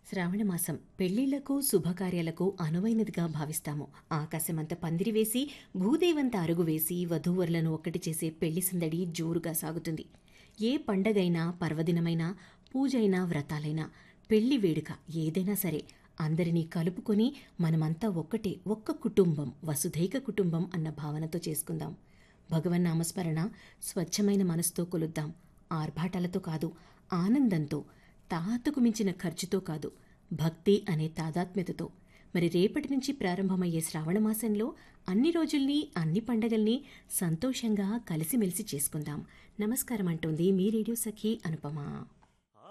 శ్రావణమాసం పెళ్లిళ్లకు శుభకార్యాలకు అనువైనదిగా భావిస్తాము ఆకాశమంత పందిరి వేసి భూదేవంత అరుగు వేసి వధూవరులను ఒక్కటి చేసే పెళ్లి సందడి జోరుగా సాగుతుంది ఏ పండగైనా పర్వదినమైనా పూజైనా వ్రతాలైనా పెళ్లి వేడుక ఏదైనా సరే అందరినీ కలుపుకొని మనమంతా ఒక్కటే ఒక్క కుటుంబం వసుధైక కుటుంబం అన్న భావనతో చేసుకుందాం భగవన్నామస్మరణ స్వచ్ఛమైన మనసుతో కొలుద్దాం ఆర్భాటాలతో కాదు ఆనందంతో తాహతుకు మించిన ఖర్చుతో కాదు భక్తి అనే తాదాత్మ్యతతో మరి రేపటి నుంచి ప్రారంభమయ్యే శ్రావణ మాసంలో అన్ని రోజుల్ని అన్ని పండగల్ని సంతోషంగా కలిసిమెలిసి చేసుకుందాం నమస్కారం అంటోంది మీ రేడియో సఖి అనుపమ